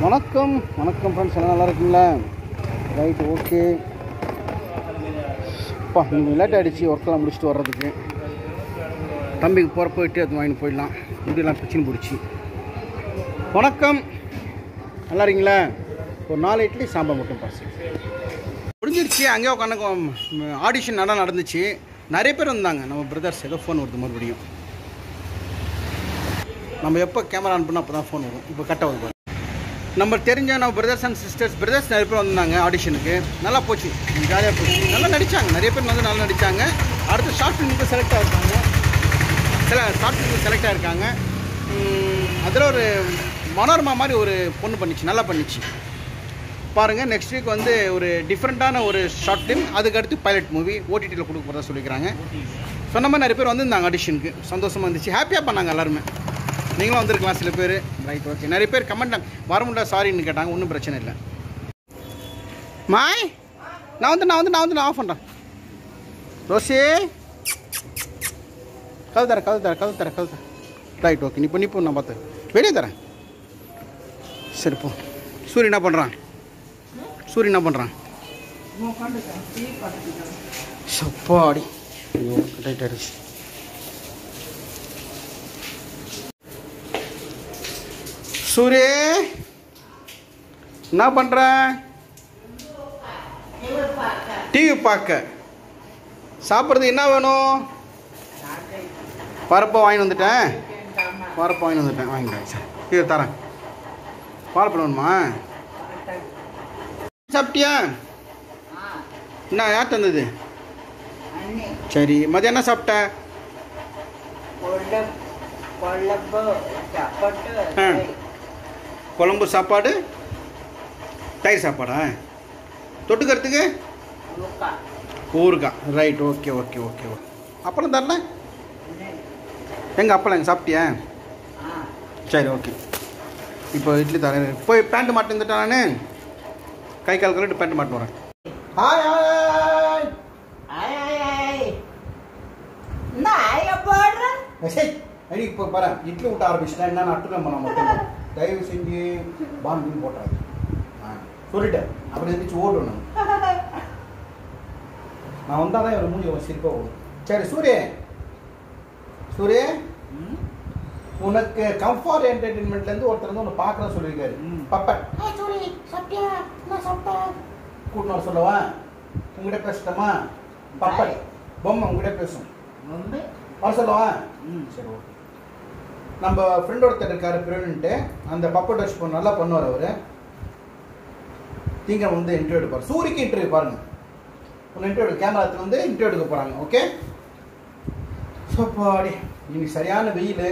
வணக்கம் வணக்கம் ஃப்ரெண்ட்ஸ் எல்லாம் நல்லா இருக்கீங்களா ரைட் ஓகே அப்பா நீங்கள் லேட் ஆகிடுச்சு ஒர்க்கெல்லாம் முடிச்சுட்டு வர்றதுக்கு தம்பிக்கு போகிற போயிட்டு அது வாங்கிட்டு போயிடலாம் முடியெல்லாம் பிரச்சனை பிடிச்சி வணக்கம் நல்லா இருக்கீங்களா ஒரு நாலு இட்லி சாம்பார் மட்டும் பார்சல் முடிஞ்சிருச்சு அங்கேயே உட்காந்து ஆடிஷன் நல்லா நடந்துச்சு நிறைய பேர் வந்தாங்க நம்ம பிரதர்ஸ் ஏதோ ஃபோன் வருது மறுபடியும் நம்ம எப்போ கேமரா ஆன் பண்ணால் அப்போ தான் ஃபோன் வரும் இப்போ கட்ட வருது பாரு. நம்ம தெரிஞ்ச நம்ம பிரதர்ஸ் அண்ட் சிஸ்டர்ஸ் பிரதர்ஸ் நிறைய பேர் வந்தாங்க ஆடிஷனுக்கு நல்லா போச்சு ஜாலியாக போச்சு நல்லா நடித்தாங்க நிறைய பேர் வந்து நல்லா நடித்தாங்க அடுத்து ஷார்ட் ஃபிலிமுக்கு செலக்ட் ஆகிருக்காங்க சில ஷார்ட் ஃபிலிமுக்கு செலக்ட் ஆகிருக்காங்க அதில் ஒரு மனோரமா மாதிரி ஒரு பொண்ணு பண்ணிச்சு நல்லா பண்ணிச்சு பாருங்கள் நெக்ஸ்ட் வீக் வந்து ஒரு டிஃப்ரெண்ட்டான ஒரு ஷார்ட் ஃபிலிம் அதுக்கு அடுத்து பைலட் மூவி ஓடிடியில் கொடுக்க போகிறதா சொல்லிக்கிறாங்க சொன்ன மாதிரி நிறைய பேர் வந்திருந்தாங்க ஆடிஷனுக்கு சந்தோஷமாக இருந்துச்சு ஹாப்பியாக பண்ணாங்க எல்லாருமே நீங்களும் வந்திருக்கலாம் சில பேர் ரைட் ஓகே நிறைய பேர் கமெண்ட் வர முடியல சாரின்னு கேட்டாங்க ஒன்றும் பிரச்சனை இல்லை மாய் நான் வந்து நான் வந்து நான் வந்து நான் ஆஃப் பண்ணுறேன் ரோசி கது தரேன் கது தரேன் கது தரேன் கது தரேன் ரைட் ஓகே நீ இப்போ நீ போ நான் பார்த்து வெளியே தரேன் சரி போ சூரிய என்ன பண்ணுறான் சூரிய என்ன பண்ணுறான் சப்பாடி ஐயோ ரைட் ஆயிடுச்சு சூரிய என்ன பண்ணுற டிவி பார்க்க சாப்பிட்றது என்ன வேணும் பருப்பை வாங்கி வந்துட்டேன் பருப்பை வாங்கி வந்துட்டேன் வாங்கிட்டேன் இது தரேன் வாழைப்பழம் வேணுமா சாப்பிட்டியா என்ன யார் தந்தது சரி மதியம் என்ன சாப்பிட்ட ஆ. குழம்பு சாப்பாடு தயிர் சாப்பாடா தொட்டுக்கிறதுக்கு ஊறுகாய் right okay okay okay okay அப்பளம் தரல எங்கள் அப்பளம் எங்க சாப்பிட்டியா சரி ஓகே இப்போ இட்லி தரேன் போய் பேண்ட் மாட்டு வந்துட்டேன் நான் கை கால் கழுவிட்டு பேண்ட் மாட்டு வரேன் ஹாய் ஹாய் சரி அடி இப்போ பாரு இட்லி விட்ட ஆரம்பிச்சிட்டேன் என்ன அட்டுலாம் பண்ண மட்டும் தயவு செஞ்சு பாம்பு போட்டுறாது ஆ சொல்லிட்டேன் அப்படி இருந்துச்சு ஓடணும் நான் வந்தால் தான் இவர் மூஞ்சி சிரிப்பாக ஓடும் சரி சூரிய சூரிய உனக்கு கம்ஃபர்ட் என்டர்டைன்மெண்ட்லேருந்து ஒருத்தர் வந்து உன்னை பார்க்குறேன்னு சொல்லியிருக்காரு ம். பப்பன் கூட்டின்னு வர சொல்லவா உங்ககிட்ட பேசட்டுமா பப்பன் பொம்மை உங்ககிட்ட பேசும் வர சொல்லவா சரி ஓகே நம்ம ஃப்ரெண்ட் ஒருத்தர் இருக்காரு பிரவீன்ட்டு அந்த பப்பட் வாஷ் பண்ண நல்லா பண்ணுவார் அவர் திங்க வந்து இன்டர்வியூ எடுப்பார் சூரிக்கு இன்டர்வியூ பாருங்க உன்னை இன்டர்வியூ கேமரா எடுத்து வந்து இன்டர்வியூ எடுக்க போகிறாங்க ஓகே சோப்பாடி இன்னைக்கு சரியான வெயில்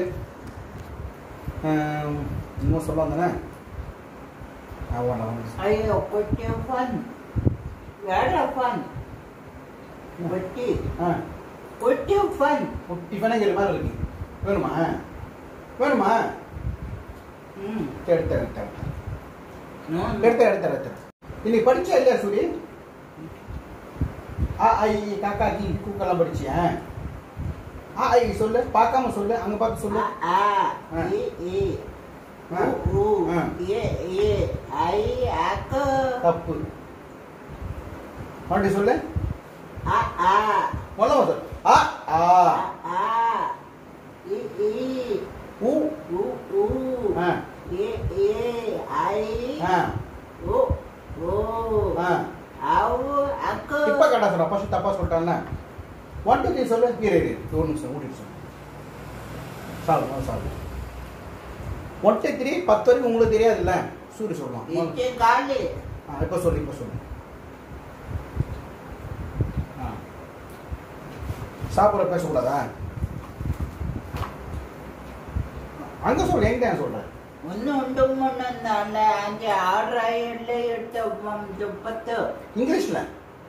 இன்னும் சொல்ல வந்தேனே ஆமாம் ஆமாம் ஐயோ கொட்டிய ஃபன் வேற ஃபன் கொட்டி ஆ கொட்டிய ஃபன் டிஃபனங்கிற மாதிரி இருக்கு வேணுமா வேணுமா ம் சரி, எடுத்து எடுத்து எடுத்து எடுத்து எடுத்து இன்னைக்கு படிச்சா இல்லையா சூரி ஆ ஐ காக்கா கி கூக்கெல்லாம் படிச்சியா ஆ ஐ சொல்லு பார்க்காம சொல்லு அங்க பார்த்து சொல்லு ஆ ஆ. இ இ ஆ. உ உ ஆ. ஏ ஏ ஐ அக்கு தப்பு மறுபடியும் சொல்லு ஆ ஆ முதல்ல சொல்லு ஆ ஆ ஆ இ இ ஊ உ உ ஆ ஏ ஏ ஐ ஆ உ உ ஆ அவு அக்கு இப்ப கேட்டா சொல்ல ஃபர்ஸ்ட் தப்பா சொல்லிட்டான்ல ஒன் டூ த்ரீ சொல்லு இரு இரு ஒரு நிமிஷம் ஊட்டிட்டு சொல்லு solve solve one two three பத்து வரைக்கும் உங்களுக்கு தெரியாதுல்ல சூரிய சொல்லலாம் இச்சே காலி ஆ இப்போ சொல்லு இப்போ சொல்லு ஆ சாப்பிட பேசக்கூடாதா அங்க சொல்லு எங்க நான் சொல்றேன் ഒന്ന് ഉണ്ട് മൂന്നെന്നാണ് അഞ്ച് ആറ് ഏഴ് എട്ട് ഒമ്പത് പത്ത് இங்கிலீஷ்ல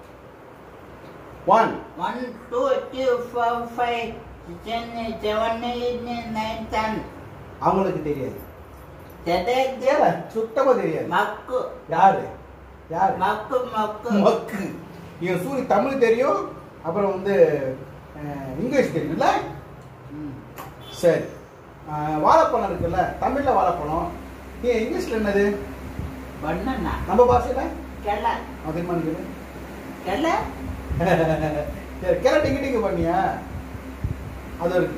one one two three four five six seven eight nine ten அவங்களுக்கு தெரியாது ചെതേക്ക് சுத்தமா தெரியாது മക്ക് யாரு யாரு മക്ക് മക്ക് மக்கு இவன் சூரி தமிழ் தெரியும் அப்புறம் வந்து அஹ், இங்கிலீஷ் தெரியும்ல ഉം. சரி அஹ், வாழைப்பழம் இருக்குல்ல தமிழ்ல வாழைப்பழம் ஏன் இங்கிலீஷ்ல என்னது பண்ணனா நம்ம பாஷையில கெல அது என்ன நினைக்கிறேன் கெல சரி கிளை டிங்கு டிங்கு பண்ணியா அது இருக்கு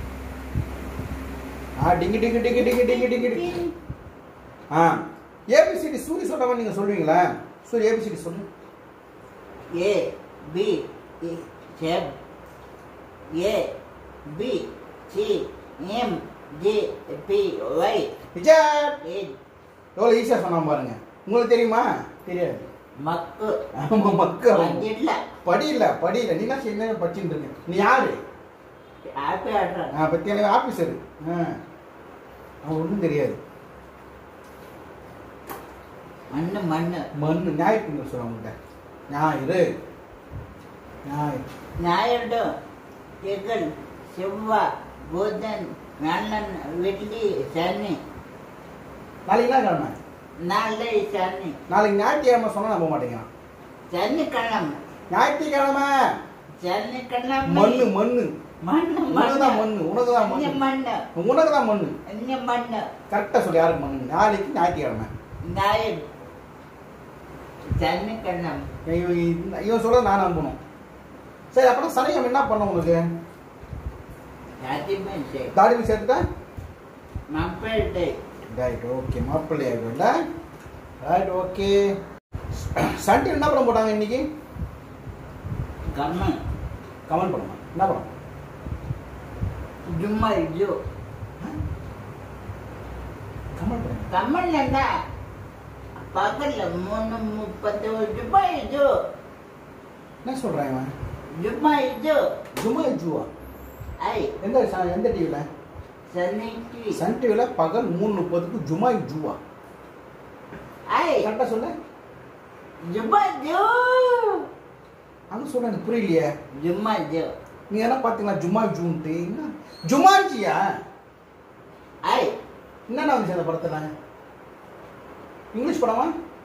ஆ டிங்கு டிங்கு டிங்கு டிங்கு டிங்கு டிங்கு டிங்கு ஆ ஏபிசிடி சூரி சொல்றவன் நீங்க சொல்லுவீங்களா சூரி ஏபிசிடி சொல்லு ஏ பி செப் A B C M G B Y Vijay ஏ எவ்வளோ ஈஸியாக சொன்னான் பாருங்க உங்களுக்கு தெரியுமா தெரியாது மக்கு ஆமா மக்கள் அஞ்சில்ல படி இல்ல படி இல்ல நீ என்ன செய்ய படிச்சுட்டு இருக்க நீ யாரு ஹாப்பி ஆடுறேன் நான் பத்தி எனக்கு ஆபீசர் அவன் ஒன்றும் தெரியாது மண்ணு மண்ணு மண்ணு ஞாயிற்று சொல்லுவாங்க ஞாயிறு ஞாயிறு ஞாயிறு திங்கள் செவ்வாய் புதன் வெள்ளன் வெள்ளி சனி நாளைக்கு என்ன கிழமை நாளை சனி நாளைக்கு ஞாயிற்றுக்கிழமை சொன்னா நம்ப மாட்டேங்கிறான் சனிக்கிழமை ஞாயிற்றுக்கிழமை சனிக்கிழமை மண்ணு மண்ணு மண்ணு உனக்கு தான் மண்ணு உனக்கு தான் இங்க மண்ணு மண்ணு உனக்கு தான் மண்ணு இங்க மண்ணு கரெக்டாக சொல்லி யாருக்கு மண்ணு நாளைக்கு ஞாயிற்றுக்கிழமை ஞாயிறு சனிக்கிழமை இவன் இவன் இவன் சொல்ல நான் நம்பணும் சரி அப்புறம் சனிக்கிழமை என்ன பண்ண உங்களுக்கு சாத்தியமே சரி தாடி சேர்த்துட்டா மக்கள்கிட்ட ரைட் ஓகே மாப்பிள்ளை ஆகிடும்ல ரைட் ஓகே சண்டே என்ன படம் போட்டாங்க இன்னைக்கு கம்மன் கமெண்ட் பண்ணுங்க என்ன படம் ஜும்மா ஜூ கமெண்ட் பண்ணுங்க கம்மன் என்ன பகல்ல மூணு முப்பது ஜும்மா ஜூ என்ன சொல்றான் இவன் ஜும்மா ஜூ ஜுமா ஜூவா ஐ எந்த ச- எந்த டிவியில் சனிக்கு சன் டிவியில் பகல் மூணு முப்பதுக்கு ஜுமா ஜூவா ஐ கரெக்டாக சொல்ல ஜும்மா ஜூ அங்கே சொல்ல எனக்கு புரியலையே ஜும்மா ஜூ நீங்க என்ன பார்த்தீங்களா ஜுமா ஜூன்ட்டு என்ன ஜுமாஜியா ஐ என்னென்ன வந்துச்சு அந்த படத்தில் இங்கிலீஷ் படமா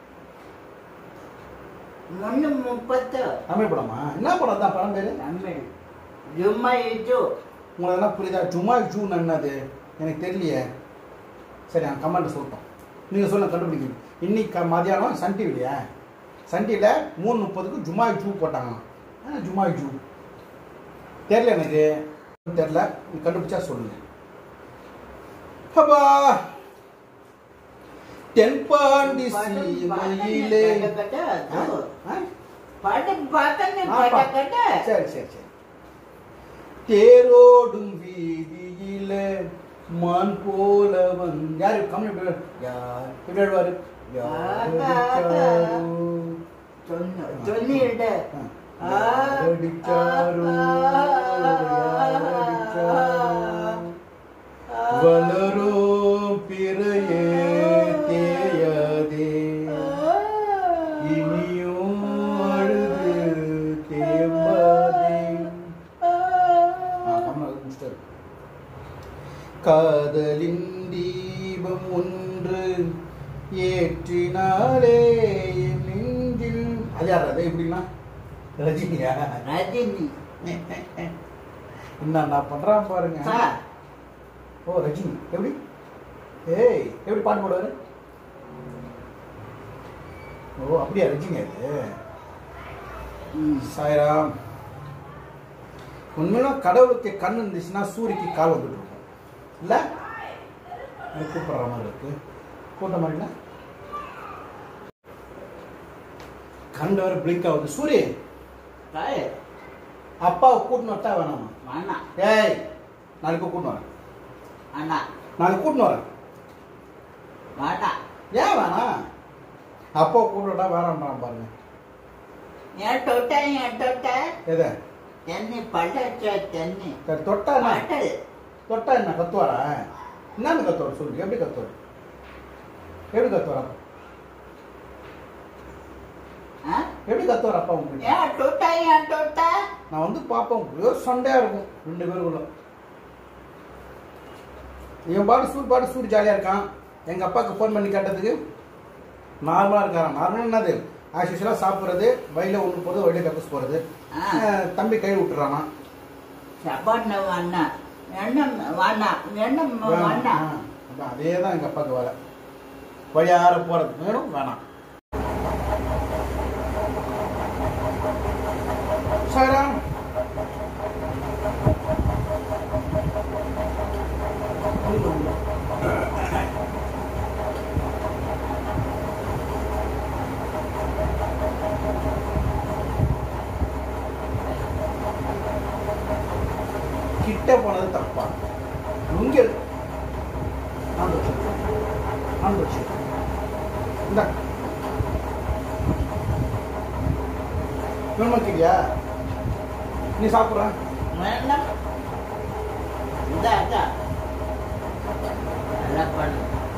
மூணு முப்பத்து தமிழ் படமா என்ன படம் தான் படம் பேரு தமிழ் ஜும்மா ஜூ உங்களுக்கு என்ன புரியுதா ஜுமா ஜூன் என்னது எனக்கு தெரியலையே சரி நான் கமெண்ட் சொல்லிட்டோம் நீங்கள் சொல்ல கண்டுபிடிக்கணும் இன்னைக்கு க- மதியானம் சன் டிவிலையா சன் டிவியில் மூணு முப்பதுக்கு ஜுமா ஜூ போட்டாங்களாம் ஆ ஜுமா ஜூ தெரியல எனக்கு தெரியல நீ கண்டுபிடிச்சா சொல்லுங்க அப்பா தென்பாண்டி சீமையிலே ஆ? ஆ? படம் பார்க்கணும் ஆ, பா- படம் சரி சரி சரி தேரோடும் வீதியில மான் போல வந் யாரு கம்மி எப்படி வரு- யார் எப்படி வருவாரு யார் அடிச்சாரோ? சொன்ன சொல்லிடு ஆ. யார் அடிச்சாரோ? யார் அடிச்சாரோ? வளரும் பிறையே தேயாதே இனியும் அழுது தேம்பாதே ஆ, கமல் முடிச்சிட்டாரு. காதலின் தீபம் ஒன்று ஏற்றினாலே என் நெஞ்சில் அது யார் அது எப்படின்னா ரஜினியா ரஜினி என்ன பண்றான் பாருங்க சார் ஓ ரஜினி எப்படி ஏய் எப்படி பாட்டு பாடுவாரு ஓ அப்படியா ரஜினி அது ம். சாய்ராம் உண்மையில கடவுளுக்கு கண் இருந்துச்சுன்னா சூரியக்கு கால் வந்துட்டு இருக்கும் இல்ல அது கூப்பிடுற மாதிரி இருக்கு கூட்ட மாதிரி இல்ல கண் வேற பிளிங்க் ஆகுது சூரிய சார் அப்பாவை கூட்டின்னு வரட்டா வேணாமா வேணாம் ஏய் நாளைக்கு கூட்டின்னு வரேன் அண்ணா நாளைக்கு கூட்டின்னு வரேன் வேணாம் ஏன் வேணாம் அப்பாவை கூப்பிட்டா வேணாம்ன்றான் பாருங்க ஏன் தொட்ட ஏன் தொட்ட எதை தென்னை பழச்ச தென்னை சரி தொட்டா என்ன பாட்டல் தொட்டா என்ன கத்துவாரா என்னன்னு கத்துவார் சொல்லுங்க எப்படி கத்துவார் எப்படி கத்துவார் அப்பா ஆ? எப்படி கத்துவார் அப்பா உங்களுக்கு ஏன் தொட்ட ஏன் தொட்ட நான் வந்து பார்ப்பேன் ஒரே சண்டையா இருக்கும் ரெண்டு பேருக்குள்ள இவன் பாட்டு சூடு பாட்டு சூடு ஜாலியா இருக்கான் எங்க அப்பாவுக்கு ஃபோன் பண்ணி கேட்டதுக்கு நார்மலா இருக்காராம் நார்மலா என்னது ஆஸ் யூஸ்வலாக சாப்பிட்றது வயல ஒன்று போகிறது வயல கக்கூஸ் போகிறது ஆ. தம்பி கை விட்டுறானா சபண்ண வேணா எண்ணம் வேணா எண்ணம் வேணா அதான் அதே தான் எங்கள் அப்பாவுக்கு வேலை வழியார போகிறது வேணும் வேணாம் சாய்ராம் கிட்ட போனது தப்பா இங்க இருக்கு நான் வச்சு நான் வச்சு இந்த வேணுமாக்கிறியா நீ சாப்பிட்ற வேண்டாம் இதா இதா நல்லா பண்ணு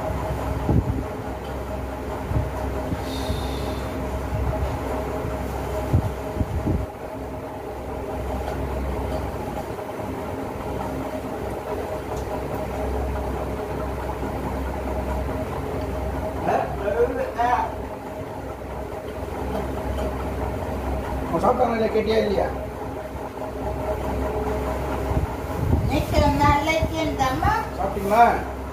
சாப்பிட்டாங்க இல்லையா கேட்டியா இல்லையா இன்னைக்கு நாளைக்கு இந்தம்மா சாப்பிட்டீங்களா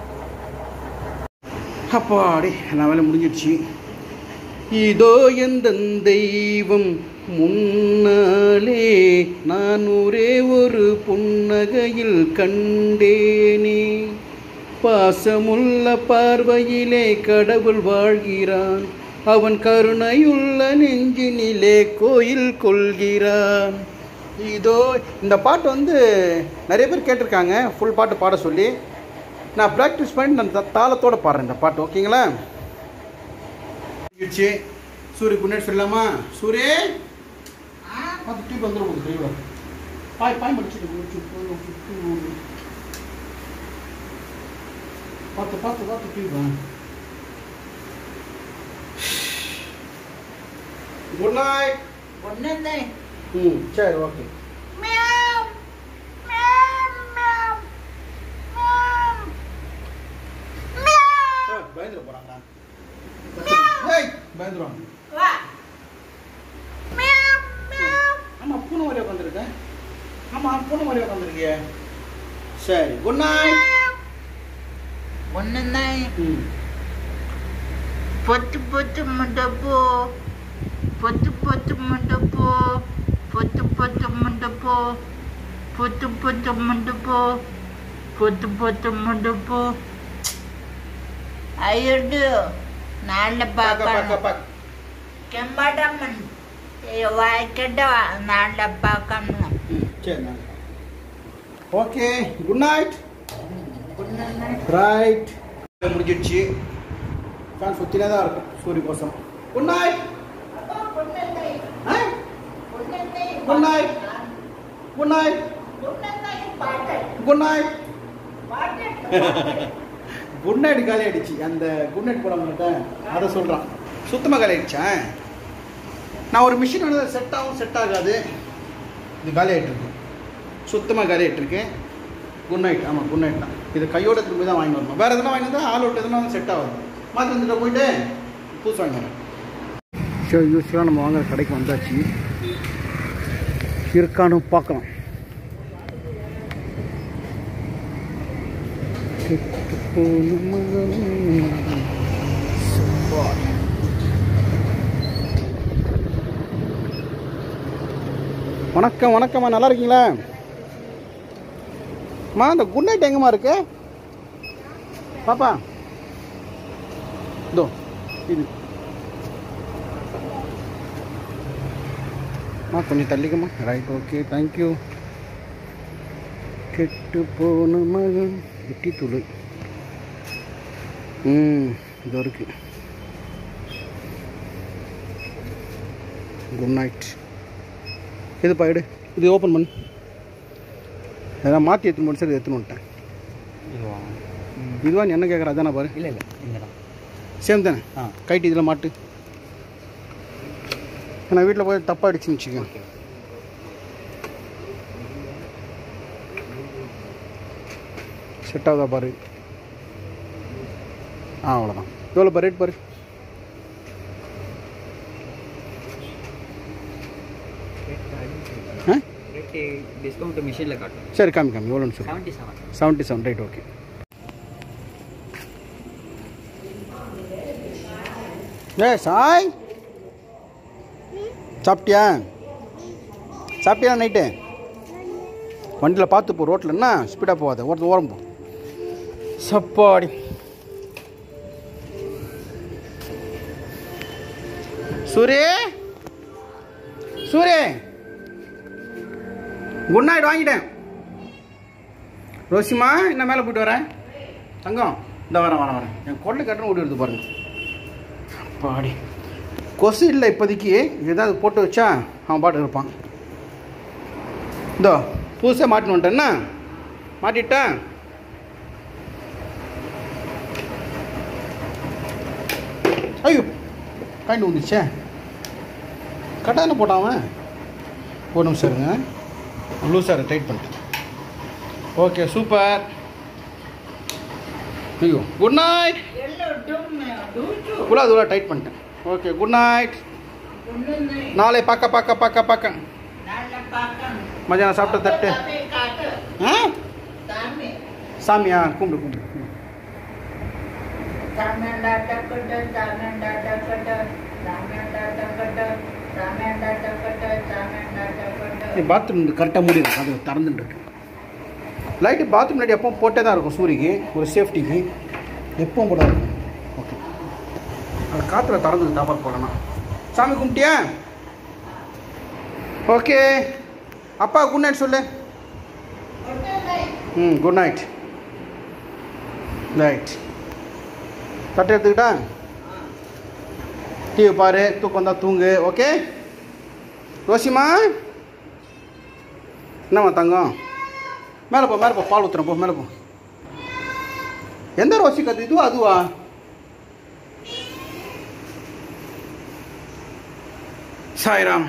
அப்பாடி நான் வேலை முடிஞ்சிடுச்சு இதோ எந்த தெய்வம் முன்னாலே நான் ஒரே ஒரு புன்னகையில் கண்டேனே பாசமுள்ள பார்வையிலே கடவுள் வாழ்கிறான் அவன் கருணையுள்ள நெஞ்சினிலே கோயில் கொள்கிறான் இதோ இந்த பாட்டு வந்து நிறைய பேர் கேட்டிருக்காங்க ஃபுல் பாட்டு பாட சொல்லி நான் ப்ராக்டிஸ் பண்ணி நான் த- தாளத்தோட பாடுறேன் இந்த பாட்டு ஓகேங்களா முடிஞ்சிடுச்சு சூரிய முன்னாடி சொல்லலாமா சூரிய பார்த்து தூக்கி வந்துடும் டிரைவர் பாய் பாய் முடிச்சுட்டு பார்த்து பார்த்து பார்த்து தூக்கி குட் நைட் ஒன்று ம் சரி okay meow meow meow meow meow பயந்துட போகிறாங்களா ஏய் பயந்துருவாங்க வா மியாவ் மியாவ் ஆமாம் பூனை மாதிரி உட்காந்துருக்கேன் ஆமாம் பூனை மாதிரி உட்காந்துருக்கிய சரி குட் நைட் ஒன்று ம் பொத்து பொத்து முண்டப்போ பொத்து பொத்து முண்டப்போ பொத்து பொத்து முண்டப்போ பொத்து பொத்து முண்டப்போ பொத்து பொத்து முண்டப்போ ஐயடு நாளில் பார்க்க பார்க்க பார்க்கணும் பார்க்க கெம்பாடம்மன் வாய்க்கிட்ட நாளில் பார்க்கணும் ம் சரி நான் ஓகே குட் நைட் ஒன்று ரைட் முடிஞ்சிடுச்சு ஃபேன் சுற்றினே தான் இருக்கும் சூரிய கோசம் good night good night good night good night good night காலி ஆயிடுச்சு அந்த குட் நைட் போட மாட்டேன் அதை சொல்கிறான் சுத்தமாக காலி ஆயிடுச்சேன் நான் ஒரு மிஷின் வந்து செட் ஆகும் செட் ஆகாது இது காலி ஆகிட்டு இருக்கு சுத்தமாக காலி ஆகிட்டு இருக்கு குட் நைட் ஆமாம் குட் நைட் தான் இது கையோட திரும்பி தான் வாங்கி வரணும் வேறு எதுனா வாங்கி வந்தால் ஆள் விட்டு எதுனா செட் ஆகாது மாற்றி வந்துட்டு போயிட்டு புதுசு வாங்கி வரேன் ஷோ யூஸ்வலாக நம்ம வாங்குற கடைக்கு வந்தாச்சு இருக்கான்னு பார்க்கலாம் கெட்டுப் போன மகன். சுப்பா. வணக்கம் வணக்கம்மா நல்லா இருக்கீங்களா அம்மா இந்த குட் நைட் எங்கம்மா இருக்கு பாப்பா இதோ இது அம்மா கொஞ்சம் தள்ளிக்கம்மா ரைட் ஓகே தேங்க்யூ கெட்டு போன மகன் வெட்டி துளு ம் இது இருக்கு குட் நைட் இதுப்பா எடு இது ஓப்பன் பண்ணு எதாவது மாற்றி எடுத்துன்னு போட்டு சரி எடுத்துன்னு வந்துட்டேன் இதுவா நீ என்ன கேட்குற அதானே பாரு இல்லை இல்லை இங்கே தான் சேம் தானே ஆ கைட்டு இதில் மாட்டு நான் வீட்டில் போய் தப்பாக அடிச்சுன்னு வச்சுக்கேன் செட் ஆகுதா பாரு ஆ அவ்வளோதான் எவ்வளோ பாரு ரேட் பாரு ஆ ரேட்டு டிஸ்கவுண்ட் மிஷினில் காட்டும் சரி காமி காமி எவ்வளோன்னு சொல்லு seventy seven seventy seven right okay ஏ சாய் சாப்பிட்டியா சாப்பிட்டியா நைட்டு வண்டியில் பார்த்து போ ரோட்டில் என்ன ஸ்பீடாக போகாத ஓரத்து ஓரம் போ சப்பாடி சூரிய சூரிய குட் நைட் வாங்கிட்டேன் ரோசிமா என்ன மேலே போயிட்டு வரேன் தங்கம் இந்த வரேன் வரேன் வரேன் என் கொள்ளை கட்டணும் ஓடி வருது பாருங்க பாடி கொசு இல்லை இப்போதைக்கு ஏதாவது போட்டு வச்சா அவன் பாட்டு இருப்பான் இதோ புதுசாக மாட்டின்னு வந்துட்டேன்னா மாட்டிட்டேன் ஐயோ காய்ண்டு வந்துச்சே கரெக்டாக என்ன போட்டான் அவன் ஒரு நிமிஷம் இருங்க லூஸாக டைட் பண்ணிட்டேன் ஓகே சூப்பர் ஐயோ good night Hello, Tom. Do you? கூட அது டைட் பண்ணிட்டேன் ஓகே குட் நைட் நாளை பார்க்க பார்க்க பார்க்க பார்க்க நல்ல பாக்கம். மதியானம் சாப்பிட்ட தட்டு சாமி காட்டு. ஆ சாமி. சாமியா கும்பிடு கும்பிடு சாமியாண்டா டக்கட்டு, சாமியாண்டா டக்கட்டு, சாமியாண்டா டக்கட்டு, சாமியாண்டா டக்கட்டு, சாமியாண்டா டக்கட்டு. பாத்ரூம் கரெக்டாக முடியும் அது திறந்துட்டு இருக்கு லைட்டு பாத்ரூம் லைட் எப்பவும் போட்டே தான் இருக்கும் சூரிக்கு ஒரு சேஃப்டிக்கு எப்பவும் போட இருக்கும் ஓகே அது காற்றுல திறந்து தாப்பால் போடலாம் சாமி கும்பிட்டியா ஓகே அப்பா குட் நைட் சொல்லு ம் குட் நைட் ரைட் தட்டை எடுத்துக்கிட்டா டிவி பாரு தூக்கம் வந்தால் தூங்கு ஓகே ரோசிமா என்னம்மா தங்கம் மேலே போ மேலே போ பால் ஊற்றுறேன் போ மேலே போ எந்த ரோசி கத்து இதுவா அதுவா சாய்ராம்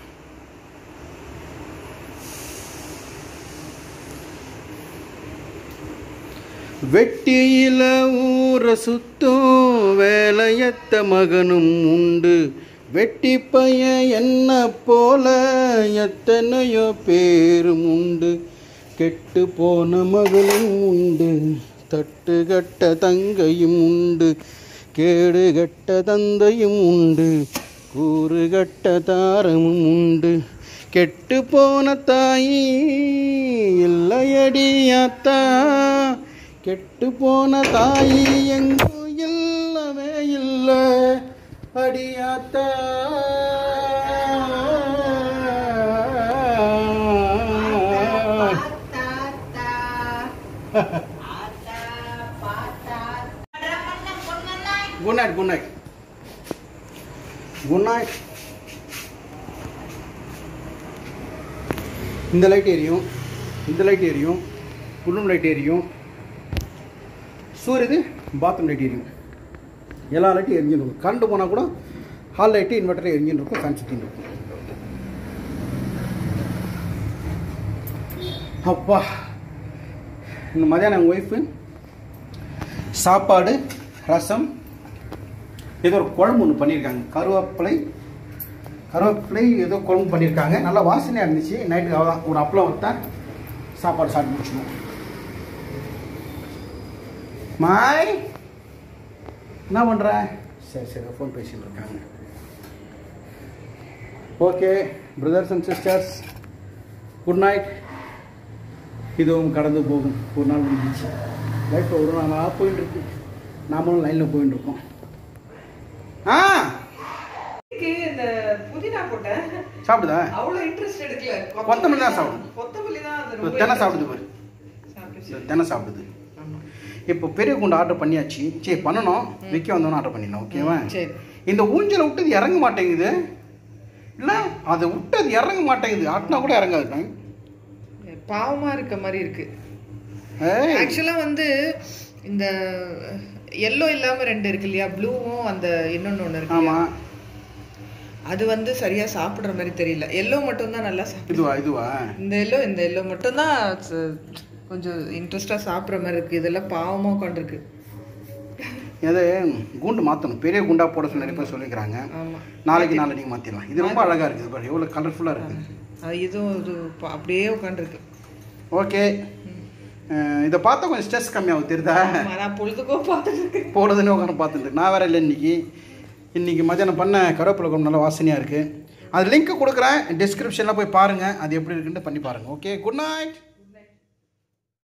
வெட்டியில ஊர சுத்தும் வேலையத்த மகனும் உண்டு வெட்டி பைய என்ன போல எத்தனையோ பேரும் உண்டு கெட்டு போன மகளும் உண்டு தட்டு கட்ட தங்கையும் உண்டு கேடு கட்ட தந்தையும் உண்டு கூறு கட்ட தாரமும் உண்டு கெட்டு போன தாயி இல்லையடியாத்தா கெட்டு போன தாயி எங்கோ இல்லவே இல்லை அடியாத்தா பாத்தாத்தா. ஆத்தா, பாத்தா. ரமண்ண பொண்ணுன்னா good night good night good night இந்த லைட் எரியும் இந்த லைட் எரியும் குடும்பம் லைட் எரியும் சூரியது பாத்ரூம் லைட் எரியும் எல்லா லைட்டும் எரிஞ்சுன்னு இருக்கும் கரண்ட் போனால் கூட ஹால் லைட்டு இன்வெர்டர் எரிஞ்சுன்னு இருக்கும் ஃபேன் சுற்றின்னு இருக்கும் அப்பா இந்த மதியானம் எங்கள் ஒய்ஃபு சாப்பாடு ரசம் ஏதோ ஒரு குழம்பு ஒன்று பண்ணியிருக்காங்க கருவேப்பிலை கருவேப்பிலை ஏதோ குழம்பு பண்ணியிருக்காங்க நல்லா வாசனையாக இருந்துச்சு நைட்டுக்கு அவ்வளோதான் ஒரு அப்பளம் வத்தேன் சாப்பாடு சாப்பிட்டு முடிச்சிடுவோம் மாய் என்ன பண்ணுற சரி சரி ஃபோன் பேசிட்டு இருக்காங்க okay brothers and sisters good night இதுவும் கடந்து போகும் ஒரு நாள் முடிஞ்சிச்சு லைஃப்பில் ஒரு நாளாக போயிட்டு இருக்கு நாமளும் லைனில் போயிட்டு இருக்கோம் ஆ இதுக்கு இந்த புதினா போட்டேன் சாப்பிடுதா அவ்வளவு இன்ட்ரெஸ்ட் எடுக்கல கொத்தமல்லி தான் சாப்பிடும். கொத்தமல்லி தான் அது இப்போ ரொம்ப தெனை சாப்பிடுது பாரு சாப்பிட்டுச்சு. தெனை சாப்பிடுது ஆமா. இப்போ பெரிய குண்டு ஆர்டர் பண்ணியாச்சு சரி பண்ணணும் விற்க வந்தோன்னு ஆர்டர் பண்ணிடலாம் ஓகேவா சரி இந்த ஊஞ்சலை விட்டது இறங்க மாட்டேங்குது இல்லை அதை விட்டு அது இறங்க மாட்டேங்குது ஆட்டினா கூட இறங்காது பாவமா இருக்க மாதிரி இருக்கு ஏய் ஆக்சுவலா வந்து இந்த எல்லோ இல்லாம ரெண்டு இருக்கு இல்லையா ப்ளூவும் அந்த இன்னொன்னு ஒண்ணு இருக்கு இல்லையா? ஆமாம் அது வந்து சரியா சாப்பிடுற மாதிரி தெரியல எல்லோ மட்டும் தான் நல்லா சாப்பிடுது இதுவா இதுவா இந்த எல்லோ இந்த எல்லோ மட்டும் தான் கொஞ்சம் இன்ட்ரெஸ்டா சாப்பிடுற மாதிரி இருக்கு இதெல்லாம் பாவமா உட்காந்துருக்கு எது குண்டு மாற்றணும் பெரிய குண்டா போட சொல்லி நிறைய பேர் சொல்லிக்கிறாங்க ஆமா நாளைக்கு நாளைக்கு மாற்றிடலாம் இது ரொம்ப அழகாக இருக்குது பாரு எவ்வளோ கலர்ஃபுல்லாக இருக்குது அது இதுவும் இது பா- அப்படியே உட்காந்துருக்கு ஓகே இதை பார்த்தா கொஞ்சம் ஸ்ட்ரெஸ் கம்மியாகும் தெரியுதா நான் பொழுதுக்கோ பார்த்துட்டு இருக்கேன் போடுறதுன்னு உட்காந்து பார்த்துட்டு நான் வேற இல்லை இன்னைக்கு இன்றைக்கி மத்தியானம் பண்ண கருவேப்பிலை குழம்பு நல்லா வாசனையாக இருக்குது அது லிங்க் கொடுக்குறேன் டிஸ்கிரிப்ஷனில் போய் பாருங்கள் அது எப்படி இருக்குன்ட்டு பண்ணி பாருங்கள் ஓகே குட் நைட்